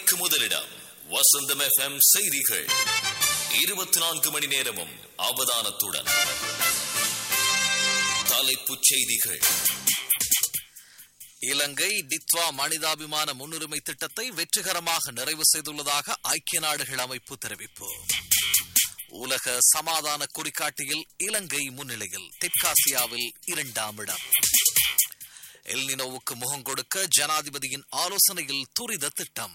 செய்திகளுக்கு முதலிடம் வசந்தம் எஃப்எம் செய்திகள் இருபத்தி நான்கு மணி நேரமும் அவதானத்துடன் தலைப்புச் செய்திகள் இலங்கை டித்வா மனிதாபிமான முன்னுரிமை திட்டத்தை வெற்றிகரமாக நிறைவு செய்துள்ளதாக ஐக்கிய நாடுகள் அமைப்பு தெரிவிப்பு உலக சமாதான குறிகாட்டியில் இலங்கை முன்னிலையில் தெற்காசியாவில் இரண்டாம் இடம் எல்னினோவுக்கு முகம் கொடுக்க ஜனாதிபதியின் ஆலோசனையில் துரித திட்டம்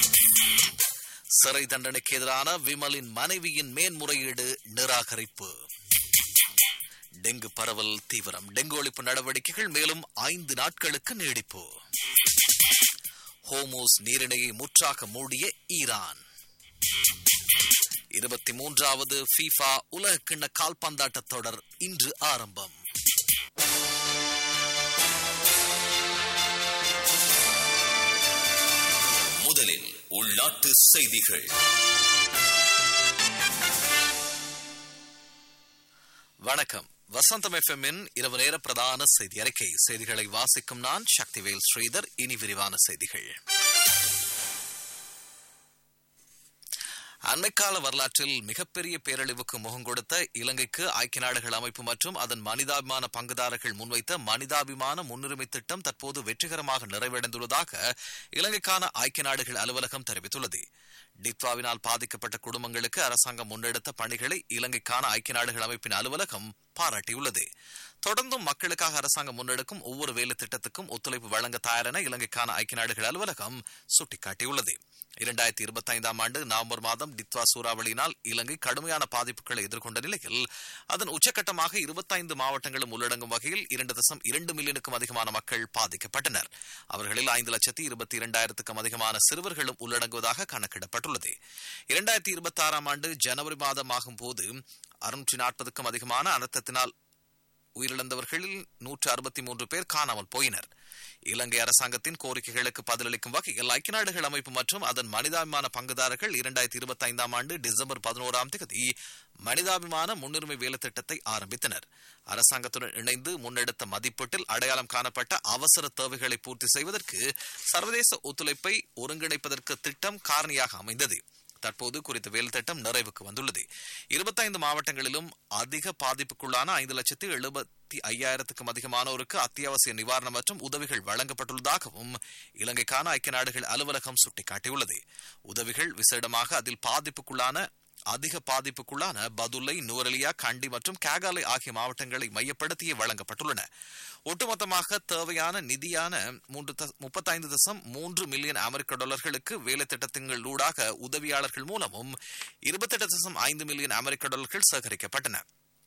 சிறை தண்டனைக்கு எதிரான விமலின் மனைவியின் மேன்முறையீடு நிராகரிப்பு டெங்கு பரவல் தீவிரம் டெங்கு ஒழிப்பு நடவடிக்கைகள் மேலும் ஐந்து நாட்களுக்கு நீடிப்பு ஹோமோஸ் நீரிணையை முற்றாக மூடிய ஈரான் இருபத்தி மூன்றாவது ஃபீஃபா உலகக்கிண்ண கால்பந்தாட்ட தொடர் இன்று ஆரம்பம் முதலில் உள்நாட்டு செய்திகள் வணக்கம் வசந்தம் எஃப்எம்மின் இரவு நேர பிரதான செய்தி அறிக்கை செய்திகளை வாசிக்கும் நான் சக்திவேல் ஸ்ரீதர் இனி விரிவான செய்திகள் அண்மைக்கால வரலாற்றில் மிகப்பெரிய பேரழிவுக்கு முகம் கொடுத்த இலங்கைக்கு ஐக்கிய நாடுகள் அமைப்பு மற்றும் அதன் மனிதாபிமான பங்குதாரர்கள் முன்வைத்த மனிதாபிமான முன்னுரிமை திட்டம் தற்போது வெற்றிகரமாக நிறைவடைந்துள்ளதாக இலங்கைக்கான ஐக்கிய நாடுகள் அலுவலகம் தெரிவித்துள்ளது டித்வாவினால் பாதிக்கப்பட்ட குடும்பங்களுக்கு அரசாங்கம் முன்னெடுத்த பணிகளை இலங்கைக்கான ஐக்கிய நாடுகள் அமைப்பின் அலுவலகம் பாராட்டியுள்ளது தொடர்ந்தும் மக்களுக்காக அரசாங்கம் முன்னெடுக்கும் ஒவ்வொரு வேலை திட்டத்துக்கும் ஒத்துழைப்பு வழங்க தயாரென இலங்கைக்கான ஐக்கிய நாடுகள் அலுவலகம் சுட்டிக்காட்டியுள்ளது இரண்டாயிரத்தி இருபத்தி ஐந்தாம் ஆண்டு நவம்பர் மாதம் டித்வா சூறாவளியினால் இலங்கை கடுமையான பாதிப்புகளை எதிர்கொண்ட நிலையில் அதன் உச்சகட்டமாக இருபத்தைந்து மாவட்டங்களும் உள்ளடங்கும் வகையில் இரண்டு தசம் இரண்டு மில்லியனுக்கும் அதிகமான மக்கள் பாதிக்கப்பட்டனர் அவர்களில் ஐந்து லட்சத்தி இருபத்தி இரண்டாயிரத்துக்கும் அதிகமான சிறுவர்களும் உள்ளடங்குவதாக கணக்கிடப்பட்டுள்ளது இரண்டாயிரத்தி இருபத்தி ஆறாம் ஆண்டு ஜனவரி மாதம் ஆகும் போது அறுநூற்றி நாற்பதுக்கும் அதிகமான அனர்த்தத்தினால் உயிரிழந்தவர்களில் நூற்று அறுபத்தி மூன்று பேர் காணாமல் போயினர் இலங்கை அரசாங்கத்தின் கோரிக்கைகளுக்கு பதிலளிக்கும் வகையில் ஐக்கிய நாடுகள் அமைப்பு மற்றும் அதன் மனிதாபிமான பங்குதாரர்கள் இரண்டாயிரத்தி இருபத்தி ஐந்தாம் ஆண்டு டிசம்பர் பதினோராம் தேதி மனிதாபிமான முன்னுரிமை வேலை திட்டத்தை ஆரம்பித்தனர் அரசாங்கத்துடன் இணைந்து முன்னெடுத்த மதிப்பீட்டில் அடையாளம் காணப்பட்ட அவசர தேவைகளை பூர்த்தி செய்வதற்கு சர்வதேச ஒத்துழைப்பை ஒருங்கிணைப்பதற்கு திட்டம் காரணியாக அமைந்தது தற்போது குறித்த வேலை திட்டம் நிறைவுக்கு வந்துள்ளது இருபத்தைந்து மாவட்டங்களிலும் அதிக பாதிப்புக்குள்ளான ஐந்து லட்சத்து எழுபத்தி ஐயாயிரத்துக்கும் அதிகமானோருக்கு அத்தியாவசிய நிவாரணம் மற்றும் உதவிகள் வழங்கப்பட்டுள்ளதாகவும் இலங்கைக்கான ஐக்கிய நாடுகள் அலுவலகம் சுட்டிக்காட்டியுள்ளது உதவிகள் விசேடமாக அதில் பாதிப்புக்குள்ளான அதிக பாதிப்புக்குள்ளான பதுல்லை நூரலியா கண்டி மற்றும் கேகாலை ஆகிய மாவட்டங்களை மையப்படுத்தியே வழங்கப்பட்டுள்ளன ஒட்டுமொத்தமாக தேவையான நிதியான மூன்று முப்பத்தைந்து தசம் மூன்று மில்லியன் அமெரிக்க டாலர்களுக்கு வேலை திட்டத்தினூடாக உதவியாளர்கள் மூலமும் இருபத்தெட்டு தசம் ஐந்து மில்லியன் அமெரிக்க டாலர்கள் சேகரிக்கப்பட்டன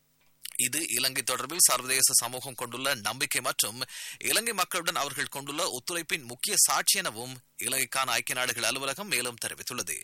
இது இலங்கை தொடர்பில் சர்வதேச சமூகம் கொண்டுள்ள நம்பிக்கை மற்றும் இலங்கை மக்களுடன் அவர்கள் கொண்டுள்ள ஒத்துழைப்பின் முக்கிய சாட்சி எனவும் இலங்கைக்கான ஐக்கிய நாடுகள் அலுவலகம் மேலும் தெரிவித்துள்ளது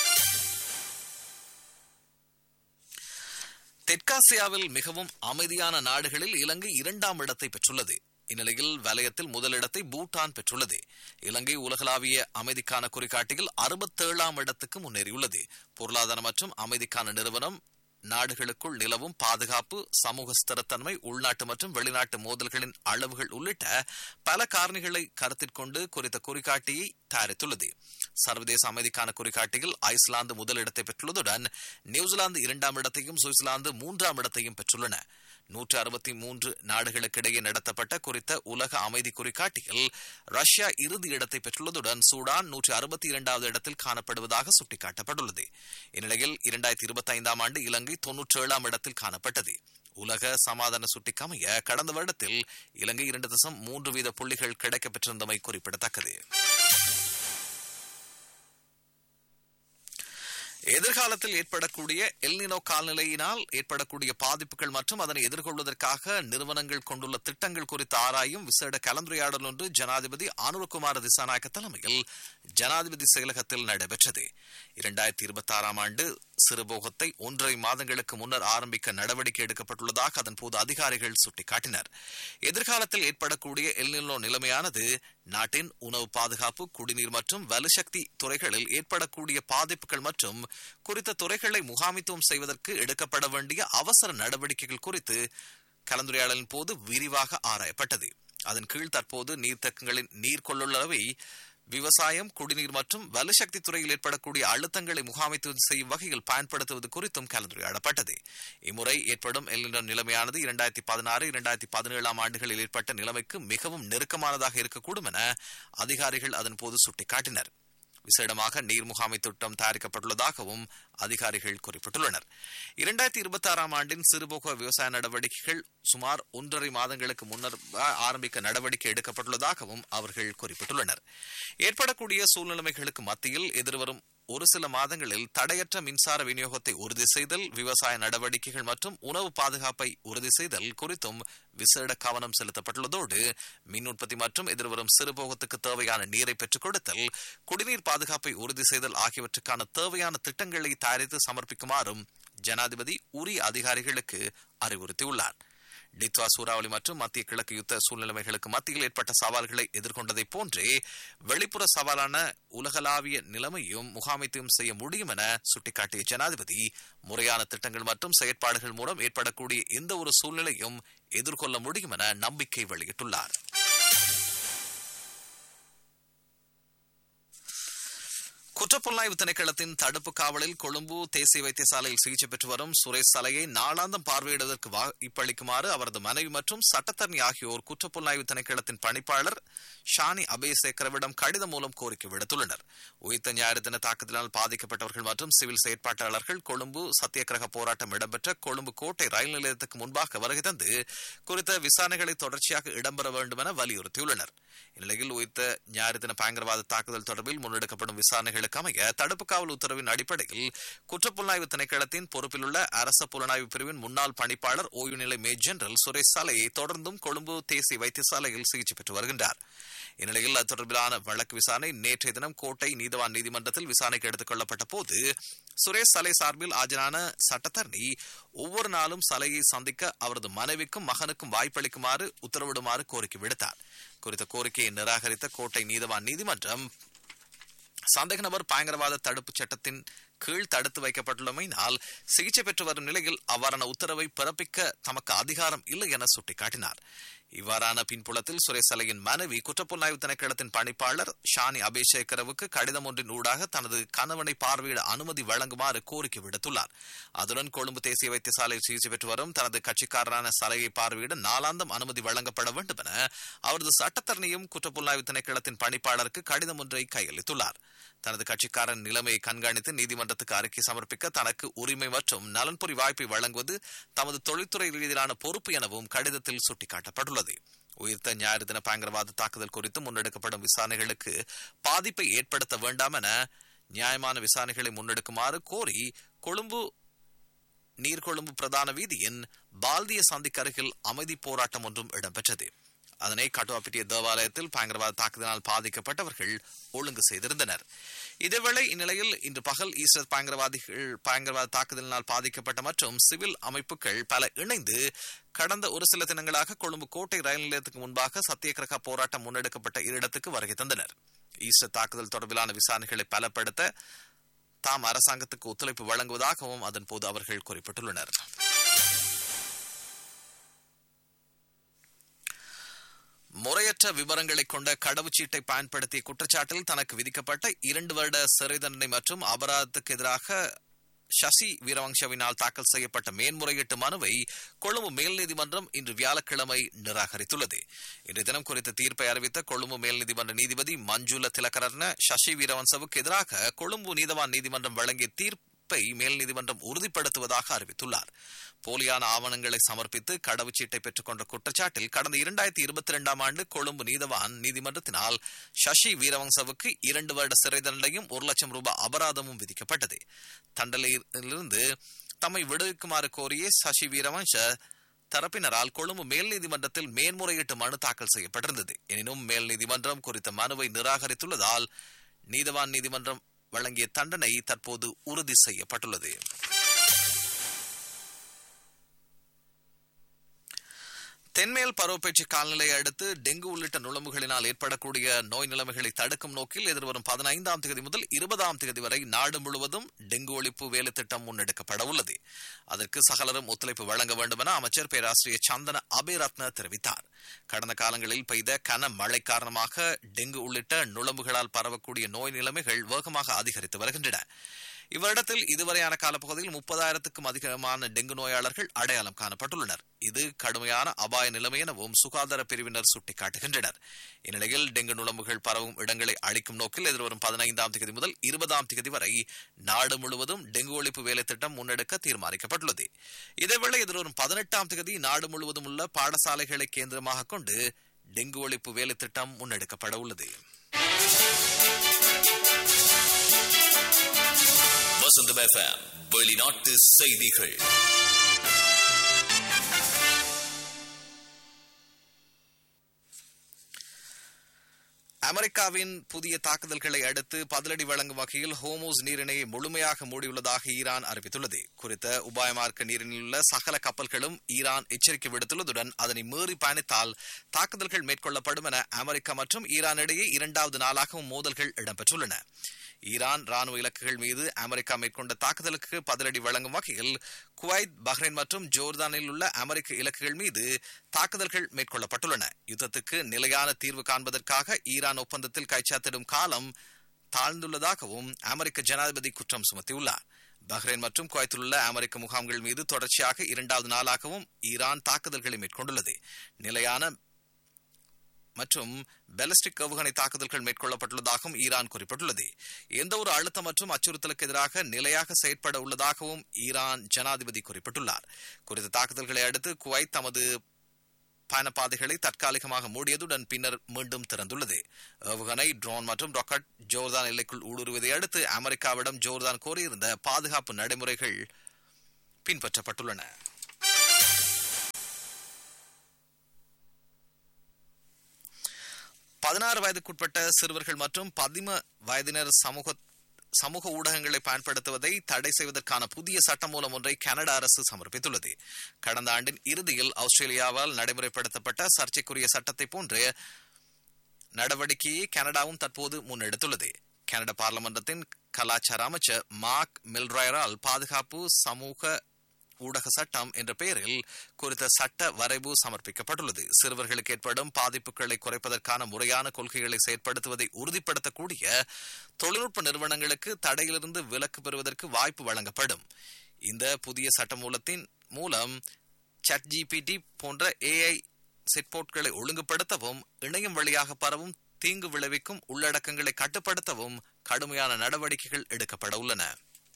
தெற்காசியாவில் மிகவும் அமைதியான நாடுகளில் இலங்கை இரண்டாம் இடத்தை பெற்றுள்ளது இந்நிலையில் வலயத்தில் முதலிடத்தை பூட்டான் பெற்றுள்ளது இலங்கை உலகளாவிய அமைதிக்கான குறிகாட்டியில் அறுபத்தேழாம் இடத்துக்கு முன்னேறியுள்ளது பொருளாதார மற்றும் அமைதிக்கான நிறுவனம் நாடுகளுக்குள் நிலவும் பாதுகாப்பு சமூக ஸ்திரத்தன்மை உள்நாட்டு மற்றும் வெளிநாட்டு மோதல்களின் அளவுகள் உள்ளிட்ட பல காரணிகளை கருத்தில் கொண்டு குறித்த குறிகாட்டியை தயாரித்துள்ளது சர்வதேச அமைதிக்கான குறிகாட்டியில் ஐஸ்லாந்து முதலிடத்தை பெற்றுள்ளதுடன் நியூசிலாந்து இரண்டாம் இடத்தையும் சுவிட்சர்லாந்து மூன்றாம் இடத்தையும் பெற்றுள்ளன நூற்று அறுபத்தி மூன்று நாடுகளுக்கிடையே நடத்தப்பட்ட குறித்த உலக அமைதி குறிகாட்டியில் ரஷ்யா இறுதி இடத்தை பெற்றுள்ளதுடன் சூடான் நூற்று அறுபத்தி இரண்டாவது இடத்தில் காணப்படுவதாக சுட்டிக்காட்டப்பட்டுள்ளது இந்நிலையில் இரண்டாயிரத்தி இருபத்தி ஐந்தாம் ஆண்டு இலங்கை தொன்னூற்றி ஏழாம் இடத்தில் காணப்பட்டது உலக சமாதான சுட்டிக்கமைய கடந்த வருடத்தில் இலங்கை இரண்டு தசம் மூன்று வீத புள்ளிகள் கிடைக்கப்பெற்றிருந்தமை குறிப்பிடத்தக்கது எதிர்காலத்தில் ஏற்படக்கூடிய எல்னினோ கால்நிலையினால் ஏற்படக்கூடிய பாதிப்புகள் மற்றும் அதனை எதிர்கொள்வதற்காக நிறுவனங்கள் கொண்டுள்ள திட்டங்கள் குறித்து ஆராயும் விசேட கலந்துரையாடல் ஒன்று ஜனாதிபதி அனுரகுமார திசாநாயக்க தலைமையில் ஜனாதிபதி செயலகத்தில் நடைபெற்றது இரண்டாயிரத்தி இருபத்தி ஆறாம் ஆண்டு சிறுபோகத்தை ஒன்றரை மாதங்களுக்கு முன்னர் ஆரம்பிக்க நடவடிக்கை எடுக்கப்பட்டுள்ளதாக அதன் போது அதிகாரிகள் சுட்டிக்காட்டினர் எதிர்காலத்தில் ஏற்படக்கூடிய எல்நிலோ நிலைமையானது நாட்டின் உணவு பாதுகாப்பு குடிநீர் மற்றும் வலுசக்தி துறைகளில் ஏற்படக்கூடிய பாதிப்புகள் மற்றும் குறித்த துறைகளை முகாமித்துவம் செய்வதற்கு எடுக்கப்பட வேண்டிய அவசர நடவடிக்கைகள் குறித்து கலந்துரையாடலின் போது விரிவாக ஆராயப்பட்டது அதன் கீழ் தற்போது நீர்த்தக்கங்களின் நீர் கொள்ளுள்ளவை விவசாயம் குடிநீர் மற்றும் வலுசக்தி துறையில் ஏற்படக்கூடிய அழுத்தங்களை முகாமைத்துவம் செய்யும் வகையில் பயன்படுத்துவது குறித்தும் கலந்துரையாடப்பட்டது இம்முறை ஏற்படும் எல்லினோ நிலைமையானது இரண்டாயிரத்தி பதினாறு இரண்டாயிரத்தி பதினேழாம் ஆண்டுகளில் ஏற்பட்ட நிலைமைக்கு மிகவும் நெருக்கமானதாக இருக்கக்கூடும் என அதிகாரிகள் அதன்போது சுட்டிக்காட்டினர் விசேடமாக நீர் முகாமை திட்டம் தயாரிக்கப்பட்டுள்ளதாகவும் அதிகாரிகள் குறிப்பிட்டுள்ளனர் இரண்டாயிரத்தி இருபத்தி ஆறாம் ஆண்டின் சிறுபோக விவசாய நடவடிக்கைகள் சுமார் ஒன்றரை மாதங்களுக்கு முன்னர் ஆரம்பிக்க நடவடிக்கை எடுக்கப்பட்டுள்ளதாகவும் அவர்கள் குறிப்பிட்டுள்ளனர் ஏற்படக்கூடிய சூழ்நிலைமைகளுக்கு மத்தியில் எதிர்வரும் ஒரு சில மாதங்களில் தடையற்ற மின்சார விநியோகத்தை உறுதி செய்தல் விவசாய நடவடிக்கைகள் மற்றும் உணவு பாதுகாப்பை உறுதி செய்தல் குறித்தும் விசேட கவனம் செலுத்தப்பட்டுள்ளதோடு மின் உற்பத்தி மற்றும் எதிர்வரும் சிறுபோகத்துக்கு தேவையான நீரை பெற்றுக் கொடுத்தல் குடிநீர் பாதுகாப்பை உறுதி செய்தல் ஆகியவற்றுக்கான தேவையான திட்டங்களை தயாரித்து சமர்ப்பிக்குமாறும் ஜனாதிபதி உரிய அதிகாரிகளுக்கு அறிவுறுத்தியுள்ளார் டித்வா சூறாவளி மற்றும் மத்திய கிழக்கு யுத்த சூழ்நிலைமைகளுக்கு மத்தியில் ஏற்பட்ட சவால்களை எதிர்கொண்டதை போன்றே வெளிப்புற சவாலான உலகளாவிய நிலைமையும் முகாமைத்துவம் செய்ய முடியும் என சுட்டிக்காட்டிய ஜனாதிபதி முறையான திட்டங்கள் மற்றும் செயற்பாடுகள் மூலம் ஏற்படக்கூடிய எந்த ஒரு சூழ்நிலையும் எதிர்கொள்ள முடியும் என நம்பிக்கை வெளியிட்டுள்ளார் குற்றப்புலனாய்வு திணைக்களத்தின் தடுப்பு காவலில் கொழும்பு தேசிய வைத்தியசாலையில் சிகிச்சை பெற்று வரும் சுரேஷ் சலையை நாளாந்தம் பார்வையிடுவதற்கு வாய்ப்பளிக்குமாறு அவரது மனைவி மற்றும் சட்டத்தரணி ஆகியோர் குற்றப்புலனாய்வு திணைக்களத்தின் பணிப்பாளர் ஷானி அபயசேகரவிடம் கடிதம் மூலம் கோரிக்கை விடுத்துள்ளனர் உயிர்த்த ஞாயிறு தின தாக்குதலால் பாதிக்கப்பட்டவர்கள் மற்றும் சிவில் செயற்பாட்டாளர்கள் கொழும்பு சத்தியகிரக போராட்டம் இடம்பெற்ற கொழும்பு கோட்டை ரயில் நிலையத்துக்கு முன்பாக வருகை தந்து குறித்த விசாரணைகளை தொடர்ச்சியாக இடம்பெற வேண்டும் என வலியுறுத்தியுள்ளனர் இந்நிலையில் உயிர்த்த ஞாயிறு தின பயங்கரவாத தாக்குதல் தொடர்பில் முன்னெடுக்கப்படும் விசாரணைகளுக்கு அமைய தடுப்பு காவல் உத்தரவின் அடிப்படையில் குற்றப்புலனாய்வு திணைக்களத்தின் பொறுப்பிலுள்ள அரச புலனாய்வு பிரிவின் முன்னாள் பணிப்பாளர் ஓய்வு நிலை மேஜ் ஜெனரல் சுரேஷ் சாலையை தொடர்ந்தும் கொழும்பு தேசிய வைத்தியசாலையில் சிகிச்சை பெற்று வருகின்றார் இந்நிலையில் அது தொடர்பிலான வழக்கு விசாரணை நேற்றைய தினம் கோட்டை நீதவான் நீதிமன்றத்தில் விசாரணைக்கு எடுத்துக் கொள்ளப்பட்ட போது சுரேஷ் சலை சார்பில் ஆஜரான சட்டத்தரணி ஒவ்வொரு நாளும் சலையை சந்திக்க அவரது மனைவிக்கும் மகனுக்கும் வாய்ப்பளிக்குமாறு உத்தரவிடுமாறு கோரிக்கை விடுத்தார் குறித்த கோரிக்கையை நிராகரித்த கோட்டை நீதவான் நீதிமன்றம் சந்தேக நபர் பயங்கரவாத தடுப்புச் சட்டத்தின் கீழ் தடுத்து வைக்கப்பட்டுள்ளமையினால் சிகிச்சை பெற்று வரும் நிலையில் அவ்வாறான உத்தரவை பிறப்பிக்க தமக்கு அதிகாரம் இல்லை என சுட்டிக்காட்டினார் இவ்வாறான பின்புலத்தில் சுரேஷ் அலையின் மனைவி குற்றப்புலனாய்வு திணைக்களத்தின் பணிப்பாளர் ஷானி அபிஷேகரவுக்கு கடிதம் ஒன்றின் ஊடாக தனது கணவனை பார்வையிட அனுமதி வழங்குமாறு கோரிக்கை விடுத்துள்ளார் அதுடன் கொழும்பு தேசிய வைத்தியசாலையில் சிகிச்சை பெற்று வரும் தனது கட்சிக்காரரான சலையை பார்வையிட நாளாந்தம் அனுமதி வழங்கப்பட வேண்டும் என அவரது சட்டத்தரணியும் குற்றப்புலனாய்வு திணைக்களத்தின் பணிப்பாளருக்கு கடிதம் ஒன்றை கையளித்துள்ளார் தனது கட்சிக்காரன் நிலைமையை கண்காணித்து நீதிமன்றத்துக்கு அறிக்கை சமர்ப்பிக்க தனக்கு உரிமை மற்றும் நலன்புரி வாய்ப்பை வழங்குவது தமது தொழில்துறை ரீதியிலான பொறுப்பு எனவும் கடிதத்தில் சுட்டிக்காட்டப்பட்டுள்ளது உயிர்த்த ஞாயிறு தின பயங்கரவாத தாக்குதல் குறித்து முன்னெடுக்கப்படும் விசாரணைகளுக்கு பாதிப்பை ஏற்படுத்த வேண்டாம் என நியாயமான விசாரணைகளை முன்னெடுக்குமாறு கோரி கொழும்பு நீர்கொழும்பு பிரதான வீதியின் பால்திய சந்திக்கு அருகில் அமைதி போராட்டம் ஒன்றும் இடம்பெற்றது அதனை கட்டுவாப்பிட்டிய தேவாலயத்தில் பயங்கரவாத தாக்குதலால் பாதிக்கப்பட்டவர்கள் ஒழுங்கு செய்திருந்தனர் இதேவேளை இந்நிலையில் இன்று பகல் ஈஸ்டர் பயங்கரவாதிகள் பயங்கரவாத தாக்குதலினால் பாதிக்கப்பட்ட மற்றும் சிவில் அமைப்புகள் பல இணைந்து கடந்த ஒரு சில தினங்களாக கொழும்பு கோட்டை ரயில் நிலையத்துக்கு முன்பாக சத்தியகிரக போராட்டம் முன்னெடுக்கப்பட்ட இடத்துக்கு வருகை தந்தனர் ஈஸ்டர் தாக்குதல் தொடர்பிலான விசாரணைகளை பலப்படுத்த தாம் அரசாங்கத்துக்கு ஒத்துழைப்பு வழங்குவதாகவும் அதன் போது அவர்கள் குறிப்பிட்டுள்ளனர் முறையற்ற விவரங்களை கொண்ட கடவுச்சீட்டை பயன்படுத்திய குற்றச்சாட்டில் தனக்கு விதிக்கப்பட்ட இரண்டு வருட சிறை தண்டனை மற்றும் அபராதத்துக்கு எதிராக சசி வீரவங்சவினால் தாக்கல் செய்யப்பட்ட மேன்முறையீட்டு மனுவை கொழும்பு மேல் நீதிமன்றம் இன்று வியாழக்கிழமை நிராகரித்துள்ளது இன்றைய தினம் குறித்த தீர்ப்பை அறிவித்த கொழும்பு மேல் நீதிமன்ற நீதிபதி மஞ்சுல திலகரன சசி வீரவன்சவுக்கு எதிராக கொழும்பு நீதவான் நீதிமன்றம் வழங்கிய தீர்ப்பு தீர்ப்பை மேல் நீதிமன்றம் உறுதிப்படுத்துவதாக அறிவித்துள்ளார் போலியான ஆவணங்களை சமர்ப்பித்து கடவுச்சீட்டை பெற்றுக்கொண்ட குற்றச்சாட்டில் கடந்த இரண்டாயிரத்தி இருபத்தி இரண்டாம் ஆண்டு கொழும்பு நீதவான் நீதிமன்றத்தினால் சசி வீரவங்சவுக்கு இரண்டு வருட சிறை தண்டனையும் ஒரு லட்சம் ரூபாய் அபராதமும் விதிக்கப்பட்டது தண்டனையிலிருந்து தம்மை விடுவிக்குமாறு கோரியே சசி வீரவங்ச தரப்பினரால் கொழும்பு மேல் நீதிமன்றத்தில் மேன்முறையீட்டு மனு தாக்கல் செய்யப்பட்டிருந்தது எனினும் மேல் நீதிமன்றம் குறித்த மனுவை நிராகரித்துள்ளதால் நீதவான் நீதிமன்றம் வழங்கிய தண்டனை தற்போது உறுதி செய்யப்பட்டுள்ளது தென்மேல் பருவப்பேச்சு காலநிலையை அடுத்து டெங்கு உள்ளிட்ட நுழம்புகளினால் ஏற்படக்கூடிய நோய் நிலைமைகளை தடுக்கும் நோக்கில் எதிர்வரும் பதினைந்தாம் தேதி முதல் இருபதாம் தேதி வரை நாடு முழுவதும் டெங்கு ஒழிப்பு வேலை திட்டம் முன்னெடுக்கப்பட உள்ளது அதற்கு சகலரும் ஒத்துழைப்பு வழங்க வேண்டும் என அமைச்சர் பேராசிரியர் சந்தன அபிரத்ன தெரிவித்தார் கடந்த காலங்களில் பெய்த கன மழை காரணமாக டெங்கு உள்ளிட்ட நுழம்புகளால் பரவக்கூடிய நோய் நிலைமைகள் வேகமாக அதிகரித்து வருகின்றன இவ்வருடத்தில் இதுவரையான காலப்பகுதியில் முப்பதாயிரத்துக்கும் அதிகமான டெங்கு நோயாளர்கள் அடையாளம் காணப்பட்டுள்ளனர் இது கடுமையான அபாய நிலைமை எனவும் சுகாதார பிரிவினர் சுட்டிக்காட்டுகின்றனர் இந்நிலையில் டெங்கு நுழம்புகள் பரவும் இடங்களை அழிக்கும் நோக்கில் எதிர்வரும் பதினைந்தாம் தேதி முதல் இருபதாம் தேதி வரை நாடு முழுவதும் டெங்கு ஒழிப்பு வேலை திட்டம் முன்னெடுக்க தீர்மானிக்கப்பட்டுள்ளது இதேவேளை எதிர்வரும் பதினெட்டாம் தேதி நாடு முழுவதும் உள்ள பாடசாலைகளை கேந்திரமாக கொண்டு டெங்கு ஒழிப்பு வேலை திட்டம் முன்னெடுக்கப்பட உள்ளது வசந்தம் எஃப்எம் வெளிநாட்டு செய்திகள் அமெரிக்காவின் புதிய தாக்குதல்களை அடுத்து பதிலடி வழங்கும் வகையில் ஹோமோஸ் நீரிணையை முழுமையாக மூடியுள்ளதாக ஈரான் அறிவித்துள்ளது குறித்த உபாயமார்க்க நீரினில் உள்ள சகல கப்பல்களும் ஈரான் எச்சரிக்கை விடுத்துள்ளதுடன் அதனை மீறி பயணித்தால் தாக்குதல்கள் மேற்கொள்ளப்படும் என அமெரிக்கா மற்றும் ஈரான் இடையே இரண்டாவது நாளாகவும் மோதல்கள் இடம்பெற்றுள்ளன ஈரான் ராணுவ இலக்குகள் மீது அமெரிக்கா மேற்கொண்ட தாக்குதலுக்கு பதிலடி வழங்கும் வகையில் குவைத் பஹ்ரைன் மற்றும் ஜோர்தானில் உள்ள அமெரிக்க இலக்குகள் மீது தாக்குதல்கள் மேற்கொள்ளப்பட்டுள்ளன யுத்தத்துக்கு நிலையான தீர்வு காண்பதற்காக ஈரான் ஒப்பந்தத்தில் கைச்சாத்திடும் காலம் தாழ்ந்துள்ளதாகவும் அமெரிக்க ஜனாதிபதி குற்றம் சுமத்தியுள்ளார் பஹ்ரைன் மற்றும் குவைத்தில் உள்ள அமெரிக்க முகாம்கள் மீது தொடர்ச்சியாக இரண்டாவது நாளாகவும் ஈரான் தாக்குதல்களை மேற்கொண்டுள்ளது நிலையான மற்றும் பெலஸ்டிக் ஏவுகணை தாக்குதல்கள் மேற்கொள்ளப்பட்டுள்ளதாகவும் ஈரான் குறிப்பிட்டுள்ளது எந்த ஒரு அழுத்தம் மற்றும் அச்சுறுத்தலுக்கு எதிராக நிலையாக செயற்பட உள்ளதாகவும் ஈரான் ஜனாதிபதி குறிப்பிட்டுள்ளார் குறித்த தாக்குதல்களை அடுத்து குவைத் தமது பயணப்பாதைகளை தற்காலிகமாக மூடியதுடன் பின்னர் மீண்டும் திறந்துள்ளது ஏவுகணை ட்ரோன் மற்றும் ராக்கெட் ஜோர்தான் எல்லைக்குள் ஊடுருவதை அடுத்து அமெரிக்காவிடம் ஜோர்தான் கோரியிருந்த பாதுகாப்பு நடைமுறைகள் பின்பற்றப்பட்டுள்ளன பதினாறு வயதுக்குட்பட்ட சிறுவர்கள் மற்றும் பதிம வயதினர் சமூக சமூக ஊடகங்களை பயன்படுத்துவதை தடை செய்வதற்கான புதிய சட்டமூலம் ஒன்றை கனடா அரசு சமர்ப்பித்துள்ளது கடந்த ஆண்டின் இறுதியில் ஆஸ்திரேலியாவால் நடைமுறைப்படுத்தப்பட்ட சர்ச்சைக்குரிய சட்டத்தை போன்ற நடவடிக்கையை கனடாவும் தற்போது முன்னெடுத்துள்ளது கனடா பார்லமெண்டத்தின் கலாச்சார அமைச்சர் மார்க் மில்ராயரால் பாதுகாப்பு சமூக ஊடக சட்டம் என்ற பெயரில் குறித்த சட்ட வரைவு சமர்ப்பிக்கப்பட்டுள்ளது சிறுவர்களுக்கு ஏற்படும் பாதிப்புகளை குறைப்பதற்கான முறையான கொள்கைகளை செயற்படுத்துவதை உறுதிப்படுத்தக்கூடிய தொழில்நுட்ப நிறுவனங்களுக்கு தடையிலிருந்து விலக்கு பெறுவதற்கு வாய்ப்பு வழங்கப்படும் இந்த புதிய சட்டமூலத்தின் மூலம் சட் ஜிபிடி போன்ற ஏஐ செட்போர்ட்களை ஒழுங்குபடுத்தவும் இணையம் வழியாக பரவும் தீங்கு விளைவிக்கும் உள்ளடக்கங்களை கட்டுப்படுத்தவும் கடுமையான நடவடிக்கைகள் எடுக்கப்பட உள்ளன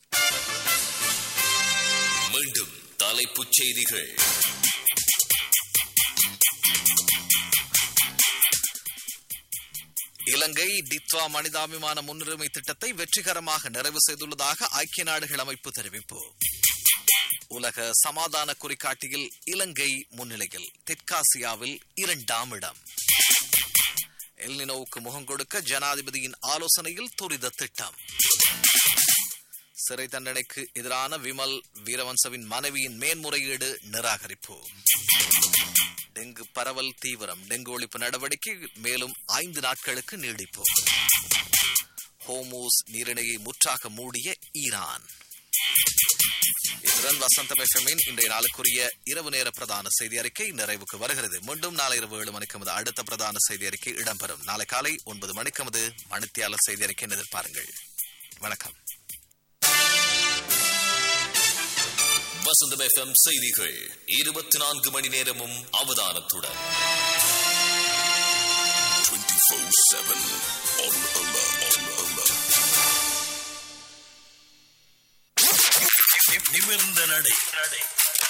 மீண்டும் தலைப்புச் செய்திகள் இலங்கை டித்வா மனிதாபிமான முன்னுரிமை திட்டத்தை வெற்றிகரமாக நிறைவு செய்துள்ளதாக ஐக்கிய நாடுகள் அமைப்பு தெரிவிப்பு உலக சமாதான குறிகாட்டியில் இலங்கை முன்னிலையில் தெற்காசியாவில் இரண்டாம் இடம் எல்னினோவுக்கு முகம் கொடுக்க ஜனாதிபதியின் ஆலோசனையில் துரித திட்டம் சிறை தண்டனைக்கு எதிரான விமல் வீரவன்சவின் மனைவியின் மேன்முறையீடு நிராகரிப்பு டெங்கு பரவல் தீவிரம் டெங்கு ஒழிப்பு நடவடிக்கை மேலும் ஐந்து நாட்களுக்கு நீடிப்பு ஹோமோஸ் நீரிணையை முற்றாக மூடிய ஈரான் இத்துடன் வசந்தம் எஃப்எம்மின் இன்றைய நாளுக்குரிய இரவு நேர பிரதான செய்தி அறிக்கை நிறைவுக்கு வருகிறது மீண்டும் நாளை இரவு ஏழு மணிக்கு நமது அடுத்த பிரதான செய்தி அறிக்கை இடம்பெறும் நாளை காலை ஒன்பது மணிக்கு நமது மணித்தியாளர் செய்தி அறிக்கை எதிர்பாருங்கள் வணக்கம் வசந்தம் எஃப்எம் செய்திகள் இருபத்தி நான்கு மணி நேரமும் அவதானத்துடன் 24-7 on alert. On alert. நிமிர்ந்த நடை